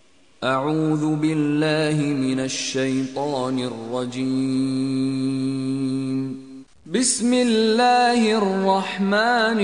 أعوذ بالله من الشيطان الرجيم بسم الله الرحمن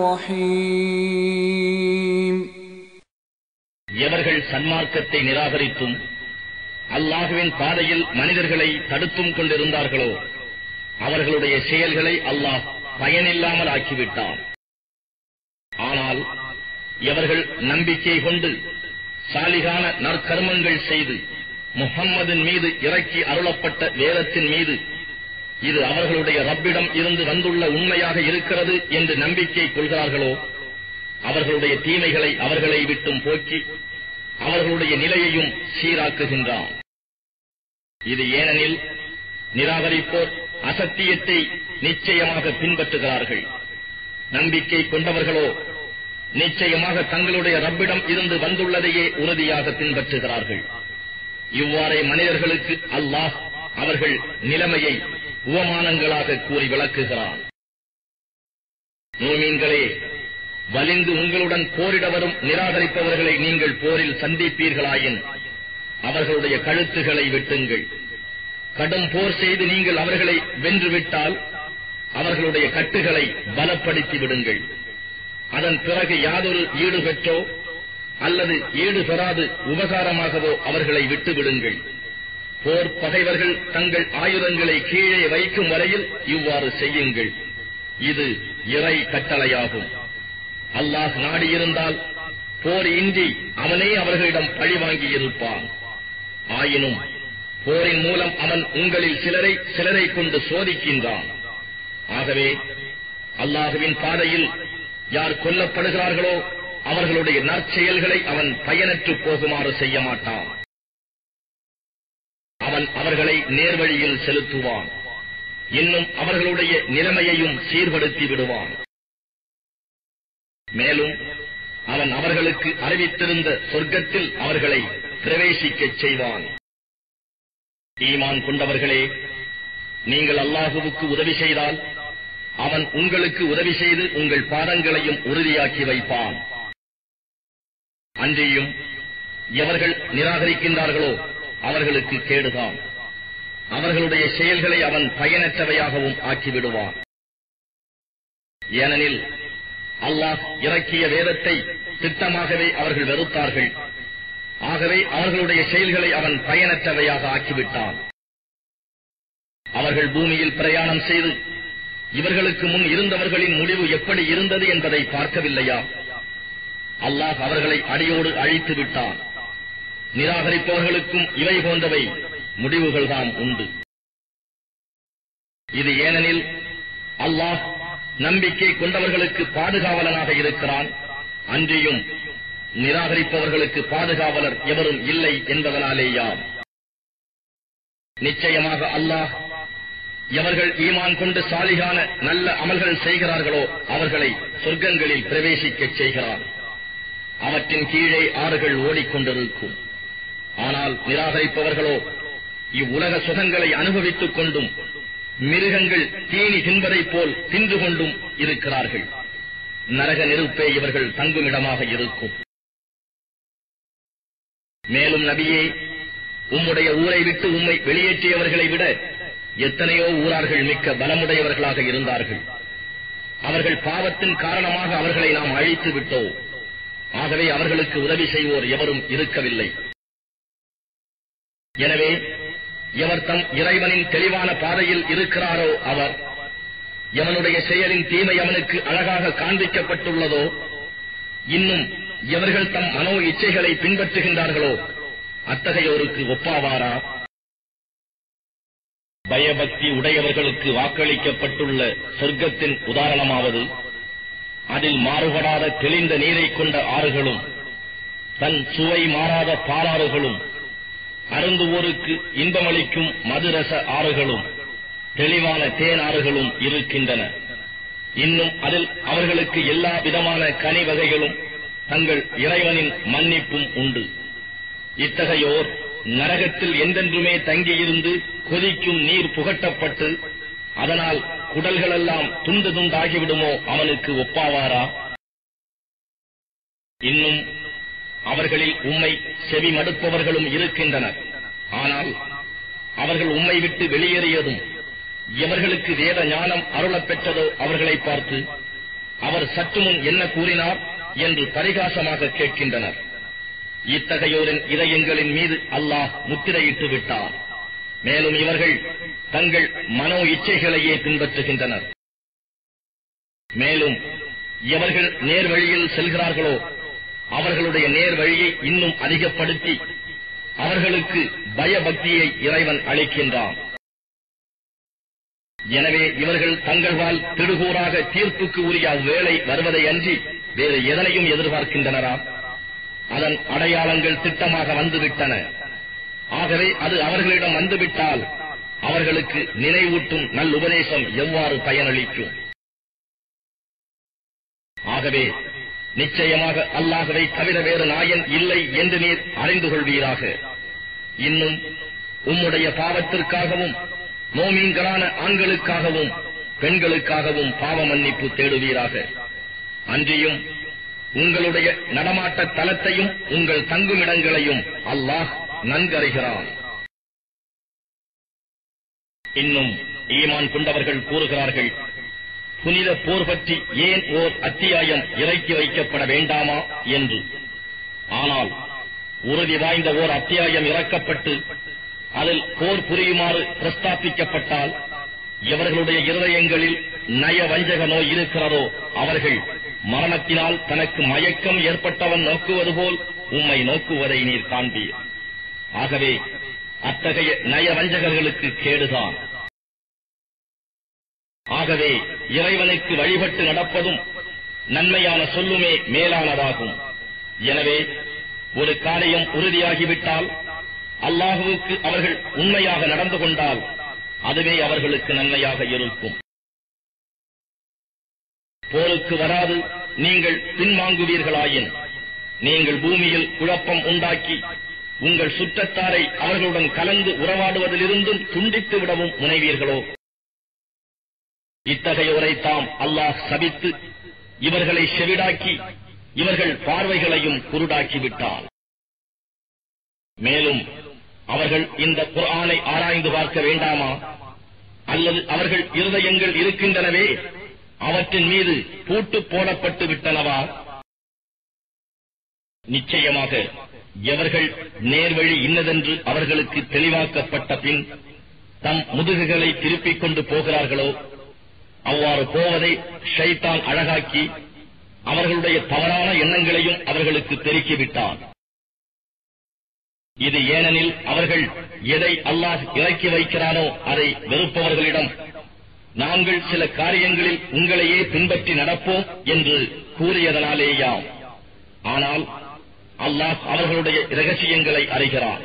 الرحيم எவர்கள் சன்மார்க்கத்தை நிராகரித்தும் அல்லாஹுவின் பாதையில் மனிதர்களை தடுத்தும் கொண்டிருந்தார்களோ அவர்களுடைய செயல்களை அல்லாஹ் பயனில்லாமல் ஆக்கிவிட்டான் ஆனால் எவர்கள் நம்பிக்கை கொண்டு சாலிகான நற்கர்மங்கள் செய்து முஹம்மதின் மீது இறக்கி அருளப்பட்ட வேதத்தின் மீது இது அவர்களுடைய ரப்பிடம் இருந்து வந்துள்ள உண்மையாக இருக்கிறது என்று நம்பிக்கை கொள்கிறார்களோ அவர்களுடைய தீமைகளை அவர்களை விட்டும் போக்கி அவர்களுடைய நிலையையும் சீராக்குகின்றான் இது ஏனெனில் நிராகரிப்போர் அசத்தியத்தை நிச்சயமாக பின்பற்றுகிறார்கள் நம்பிக்கை கொண்டவர்களோ நிச்சயமாக தங்களுடைய ரப்பிடம் இருந்து வந்துள்ளதையே உறுதியாக பின்பற்றுகிறார்கள் இவ்வாறே மனிதர்களுக்கு அல்லாஹ் அவர்கள் நிலைமையை உவமானங்களாக கூறி விளக்குகிறான் நோமீன்களே வலிந்து உங்களுடன் போரிட வரும் நிராகரிப்பவர்களை நீங்கள் போரில் சந்திப்பீர்களாயின் அவர்களுடைய கழுத்துகளை வெட்டுங்கள் கடும் போர் செய்து நீங்கள் அவர்களை வென்றுவிட்டால் அவர்களுடைய கட்டுகளை பலப்படுத்தி விடுங்கள் அதன் பிறகு யாதொரு ஈடு பெற்றோ அல்லது ஈடு பெறாது உபகாரமாகவோ அவர்களை விட்டு விடுங்கள் போர் பகைவர்கள் தங்கள் ஆயுதங்களை கீழே வைக்கும் வரையில் இவ்வாறு செய்யுங்கள் இது இறை கட்டளையாகும் அல்லாஹ் நாடியிருந்தால் போர் இன்றி அவனே அவர்களிடம் பழிவாங்கி இருப்பான் ஆயினும் போரின் மூலம் அவன் உங்களில் சிலரை சிலரை கொண்டு சோதிக்கின்றான் ஆகவே அல்லாஹுவின் பாதையில் யார் கொல்லப்படுகிறார்களோ அவர்களுடைய நற்செயல்களை அவன் பயனற்று போகுமாறு செய்ய மாட்டான் அவன் அவர்களை நேர்வழியில் செலுத்துவான் இன்னும் அவர்களுடைய நிலைமையையும் சீர்படுத்தி விடுவான் மேலும் அவன் அவர்களுக்கு அறிவித்திருந்த சொர்க்கத்தில் அவர்களை பிரவேசிக்கச் செய்வான் ஈமான் கொண்டவர்களே நீங்கள் அல்லாஹுவுக்கு உதவி செய்தால் அவன் உங்களுக்கு உதவி செய்து உங்கள் பாதங்களையும் உறுதியாக்கி வைப்பான் அன்றியும் எவர்கள் நிராகரிக்கின்றார்களோ அவர்களுக்கு கேடுதான் அவர்களுடைய செயல்களை அவன் பயனற்றவையாகவும் ஆக்கிவிடுவான் ஏனெனில் அல்லாஹ் இறக்கிய வேதத்தை திட்டமாகவே அவர்கள் வெறுத்தார்கள் ஆகவே அவர்களுடைய செயல்களை அவன் பயனற்றவையாக ஆக்கிவிட்டான் அவர்கள் பூமியில் பிரயாணம் செய்து இவர்களுக்கு முன் இருந்தவர்களின் முடிவு எப்படி இருந்தது என்பதை பார்க்கவில்லையா அல்லாஹ் அவர்களை அடியோடு அழித்து விட்டான் நிராகரிப்பவர்களுக்கும் இவை போன்றவை முடிவுகள்தாம் உண்டு இது ஏனெனில் அல்லாஹ் நம்பிக்கை கொண்டவர்களுக்கு பாதுகாவலனாக இருக்கிறான் அன்றியும் நிராகரிப்பவர்களுக்கு பாதுகாவலர் எவரும் இல்லை என்பதனாலேயாம் நிச்சயமாக அல்லாஹ் எவர்கள் ஈமான் கொண்டு சாலிகான நல்ல அமல்கள் செய்கிறார்களோ அவர்களை சொர்க்கங்களில் பிரவேசிக்கச் செய்கிறார் அவற்றின் கீழே ஆறுகள் ஓடிக்கொண்டிருக்கும் ஆனால் நிராகரிப்பவர்களோ இவ்வுலக சுகங்களை அனுபவித்துக் கொண்டும் மிருகங்கள் தீனி தின்பதைப் போல் தின்று கொண்டும் இருக்கிறார்கள் நரக நெருப்பே இவர்கள் தங்குமிடமாக இருக்கும் மேலும் நபியே உம்முடைய ஊரை விட்டு உம்மை வெளியேற்றியவர்களை விட எத்தனையோ ஊரார்கள் மிக்க பலமுடையவர்களாக இருந்தார்கள் அவர்கள் பாவத்தின் காரணமாக அவர்களை நாம் அழித்து விட்டோம் ஆகவே அவர்களுக்கு உதவி செய்வோர் எவரும் இருக்கவில்லை எனவே எவர் தம் இறைவனின் தெளிவான பாதையில் இருக்கிறாரோ அவர் எவனுடைய செயலின் தீமை அவனுக்கு அழகாக காண்பிக்கப்பட்டுள்ளதோ இன்னும் எவர்கள் தம் மனோ இச்சைகளை பின்பற்றுகின்றார்களோ அத்தகையோருக்கு ஒப்பாவாரா பயபக்தி உடையவர்களுக்கு வாக்களிக்கப்பட்டுள்ள சொர்க்கத்தின் உதாரணமாவது அதில் மாறுபடாத தெளிந்த நீரை கொண்ட ஆறுகளும் தன் சுவை மாறாத பாலாறுகளும் அருந்துவோருக்கு இன்பமளிக்கும் மதுரச ஆறுகளும் தெளிவான தேன் ஆறுகளும் இருக்கின்றன இன்னும் அதில் அவர்களுக்கு எல்லா விதமான கனி வகைகளும் தங்கள் இறைவனின் மன்னிப்பும் உண்டு இத்தகையோர் நரகத்தில் என்றென்றுமே தங்கியிருந்து கொதிக்கும் நீர் புகட்டப்பட்டு அதனால் குடல்களெல்லாம் துண்டு துண்டாகிவிடுமோ அவனுக்கு ஒப்பாவாரா இன்னும் அவர்களில் உம்மை செவி மடுப்பவர்களும் இருக்கின்றனர் ஆனால் அவர்கள் உம்மை விட்டு வெளியேறியதும் எவர்களுக்கு வேத ஞானம் அருளப் பெற்றதோ அவர்களை பார்த்து அவர் சற்று முன் என்ன கூறினார் என்று பரிகாசமாக கேட்கின்றனர் இத்தகையோரின் இதயங்களின் மீது அல்லாஹ் முத்திரையிட்டு விட்டார் மேலும் இவர்கள் தங்கள் மனோ இச்சைகளையே பின்பற்றுகின்றனர் மேலும் எவர்கள் நேர்வழியில் செல்கிறார்களோ அவர்களுடைய நேர்வழியை இன்னும் அதிகப்படுத்தி அவர்களுக்கு பயபக்தியை இறைவன் அளிக்கின்றான் எனவே இவர்கள் தங்கள்வால் திடுகூறாக தீர்ப்புக்கு உரிய அவ்வேளை வருவதை அன்றி வேறு எதனையும் எதிர்பார்க்கின்றனரா அதன் அடையாளங்கள் திட்டமாக வந்துவிட்டன ஆகவே அது அவர்களிடம் வந்துவிட்டால் அவர்களுக்கு நினைவூட்டும் நல்லுபதேசம் எவ்வாறு பயனளிக்கும் ஆகவே நிச்சயமாக அல்லாஹவை தவிர வேறு நாயன் இல்லை என்று நீர் அறிந்து கொள்வீராக இன்னும் உம்முடைய பாவத்திற்காகவும் மோமீன்களான ஆண்களுக்காகவும் பெண்களுக்காகவும் பாவ மன்னிப்பு தேடுவீராக அன்றியும் உங்களுடைய நடமாட்ட தலத்தையும் உங்கள் தங்குமிடங்களையும் அல்லாஹ் நன்கறிகிறான் இன்னும் ஈமான் கொண்டவர்கள் கூறுகிறார்கள் புனித போர் பற்றி ஏன் ஓர் அத்தியாயம் இறக்கி வைக்கப்பட வேண்டாமா என்று ஆனால் உறுதி வாய்ந்த ஓர் அத்தியாயம் இறக்கப்பட்டு அதில் போர் புரியுமாறு பிரஸ்தாபிக்கப்பட்டால் எவர்களுடைய இருதயங்களில் நய வஞ்சக நோய் இருக்கிறதோ அவர்கள் மரணத்தினால் தனக்கு மயக்கம் ஏற்பட்டவன் நோக்குவது போல் உம்மை நோக்குவதை நீர் காண்பீர் ஆகவே அத்தகைய நய வஞ்சகர்களுக்கு கேடுதான் ஆகவே இறைவனுக்கு வழிபட்டு நடப்பதும் நன்மையான சொல்லுமே மேலானதாகும் எனவே ஒரு காரியம் உறுதியாகிவிட்டால் அல்லாஹுவுக்கு அவர்கள் உண்மையாக நடந்து கொண்டால் அதுவே அவர்களுக்கு நன்மையாக இருக்கும் போருக்கு வராது நீங்கள் பின்வாங்குவீர்களாயின் நீங்கள் பூமியில் குழப்பம் உண்டாக்கி உங்கள் சுற்றத்தாரை அவர்களுடன் கலந்து உறவாடுவதிலிருந்தும் துண்டித்து விடவும் முனைவீர்களோ இத்தகையோரை தாம் அல்லாஹ் சபித்து இவர்களை செவிடாக்கி இவர்கள் பார்வைகளையும் குருடாக்கி விட்டார் மேலும் அவர்கள் இந்த குர்ஆனை ஆராய்ந்து பார்க்க வேண்டாமா அல்லது அவர்கள் இருதயங்கள் இருக்கின்றனவே அவற்றின் மீது பூட்டு போடப்பட்டு விட்டனவா நிச்சயமாக எவர்கள் நேர்வழி இன்னதென்று அவர்களுக்கு தெளிவாக்கப்பட்ட பின் தம் முதுகுகளை திருப்பிக் கொண்டு போகிறார்களோ அவ்வாறு போவதை ஷைத்தான் அழகாக்கி அவர்களுடைய தவறான எண்ணங்களையும் அவர்களுக்கு பெருக்கிவிட்டான் இது ஏனெனில் அவர்கள் எதை அல்லாஹ் இறக்கி வைக்கிறானோ அதை வெறுப்பவர்களிடம் நாங்கள் சில காரியங்களில் உங்களையே பின்பற்றி நடப்போம் என்று கூறியதனாலேயாம் ஆனால் அல்லாஹ் அவர்களுடைய இரகசியங்களை அறிகிறான்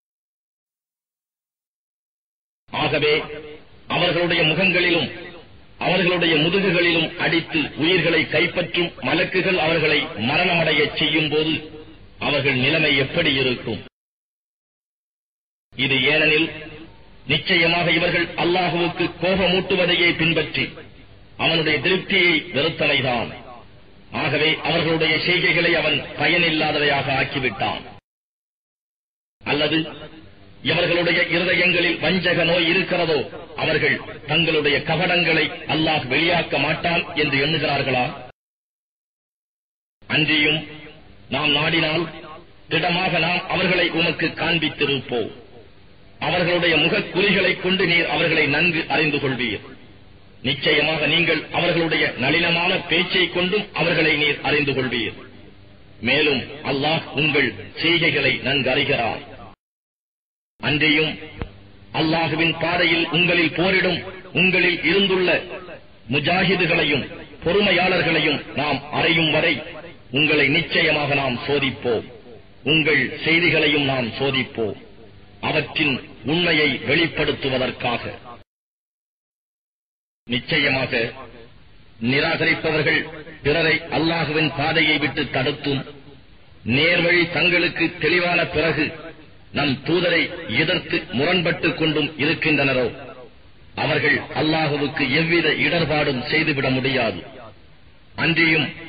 ஆகவே அவர்களுடைய முகங்களிலும் அவர்களுடைய முதுகுகளிலும் அடித்து உயிர்களை கைப்பற்றும் மலக்குகள் அவர்களை மரணமடையச் செய்யும் போது அவர்கள் நிலைமை எப்படி இருக்கும் இது ஏனெனில் நிச்சயமாக இவர்கள் அல்லாஹுவுக்கு கோபமூட்டுவதையே பின்பற்றி அவனுடைய திருப்தியை வெறுத்தனைதான் ஆகவே அவர்களுடைய செய்கைகளை அவன் பயனில்லாதவையாக ஆக்கிவிட்டான் அல்லது எவர்களுடைய இருதயங்களில் வஞ்சக நோய் இருக்கிறதோ அவர்கள் தங்களுடைய கபடங்களை அல்லாஹ் வெளியாக்க மாட்டான் என்று எண்ணுகிறார்களா அன்றியும் நாம் நாடினால் திடமாக நாம் அவர்களை உமக்கு காண்பித்திருப்போம் அவர்களுடைய முகக் குறிகளைக் கொண்டு நீர் அவர்களை நன்கு அறிந்து கொள்வீர் நிச்சயமாக நீங்கள் அவர்களுடைய நளினமான பேச்சைக் கொண்டும் அவர்களை நீர் அறிந்து கொள்வீர் மேலும் அல்லாஹ் உங்கள் செய்கைகளை நன்கு அறிகிறார் அன்றியும் அல்லாஹுவின் பாதையில் உங்களில் போரிடும் உங்களில் இருந்துள்ள முஜாஹிதுகளையும் பொறுமையாளர்களையும் நாம் அறியும் வரை உங்களை நிச்சயமாக நாம் சோதிப்போம் உங்கள் செய்திகளையும் நாம் சோதிப்போம் அவற்றின் உண்மையை வெளிப்படுத்துவதற்காக நிச்சயமாக நிராகரிப்பவர்கள் பிறரை அல்லாஹுவின் பாதையை விட்டு தடுத்தும் நேர்வழி தங்களுக்கு தெளிவான பிறகு நம் தூதரை எதிர்த்து முரண்பட்டுக் கொண்டும் இருக்கின்றனரோ அவர்கள் அல்லாஹுவுக்கு எவ்வித இடர்பாடும் செய்துவிட முடியாது அன்றியும்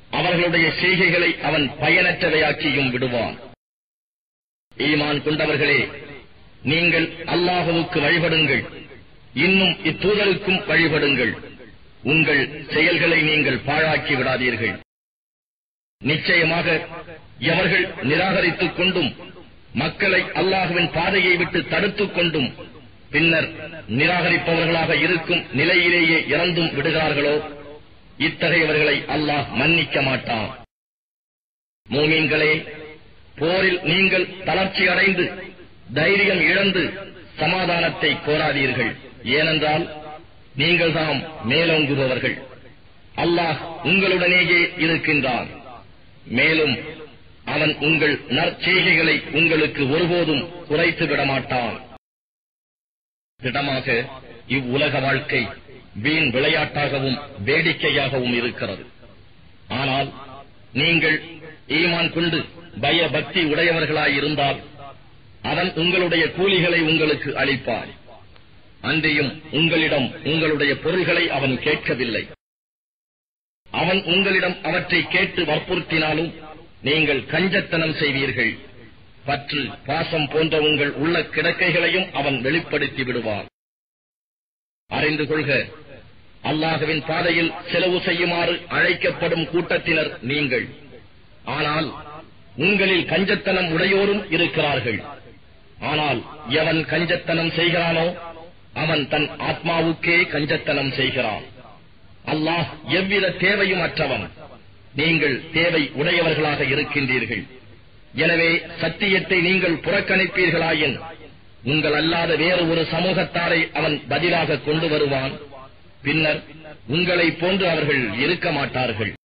அவர்களுடைய செய்கைகளை அவன் பயனற்றவையாக்கியும் விடுவான் ஈமான் கொண்டவர்களே நீங்கள் அல்லாஹுவுக்கு வழிபடுங்கள் இன்னும் இத்தூதருக்கும் வழிபடுங்கள் உங்கள் செயல்களை நீங்கள் பாழாக்கி விடாதீர்கள் நிச்சயமாக எவர்கள் நிராகரித்துக் கொண்டும் மக்களை அல்லாஹுவின் பாதையை விட்டு தடுத்துக் கொண்டும் பின்னர் நிராகரிப்பவர்களாக இருக்கும் நிலையிலேயே இறந்தும் விடுகிறார்களோ இத்தகையவர்களை அல்லாஹ் மன்னிக்க மாட்டான் மூமீன்களே போரில் நீங்கள் தளர்ச்சி அடைந்து தைரியம் இழந்து சமாதானத்தை கோராதீர்கள் ஏனென்றால் நீங்கள் தாம் மேலோங்குபவர்கள் அல்லாஹ் உங்களுடனேயே இருக்கின்றான் மேலும் அவன் உங்கள் நற்செய்கைகளை உங்களுக்கு ஒருபோதும் குறைத்து விடமாட்டான் திடமாக இவ்வுலக வாழ்க்கை வீண் விளையாட்டாகவும் வேடிக்கையாகவும் இருக்கிறது ஆனால் நீங்கள் ஈமான் கொண்டு பய பக்தி உடையவர்களாயிருந்தால் அவன் உங்களுடைய கூலிகளை உங்களுக்கு அளிப்பான் அன்றியும் உங்களிடம் உங்களுடைய பொருள்களை அவன் கேட்கவில்லை அவன் உங்களிடம் அவற்றை கேட்டு வற்புறுத்தினாலும் நீங்கள் கஞ்சத்தனம் செய்வீர்கள் பற்று பாசம் போன்ற உங்கள் உள்ள கிடக்கைகளையும் அவன் வெளிப்படுத்தி விடுவான் அறிந்து கொள்க அல்லாஹுவின் பாதையில் செலவு செய்யுமாறு அழைக்கப்படும் கூட்டத்தினர் நீங்கள் ஆனால் உங்களில் கஞ்சத்தனம் உடையோரும் இருக்கிறார்கள் ஆனால் எவன் கஞ்சத்தனம் செய்கிறானோ அவன் தன் ஆத்மாவுக்கே கஞ்சத்தனம் செய்கிறான் அல்லாஹ் எவ்வித தேவையும் அற்றவன் நீங்கள் தேவை உடையவர்களாக இருக்கின்றீர்கள் எனவே சத்தியத்தை நீங்கள் புறக்கணிப்பீர்களாயின் உங்கள் அல்லாத வேறு ஒரு சமூகத்தாரை அவன் பதிலாக கொண்டு வருவான் பின்னர் உங்களைப் போன்று அவர்கள் இருக்க மாட்டார்கள்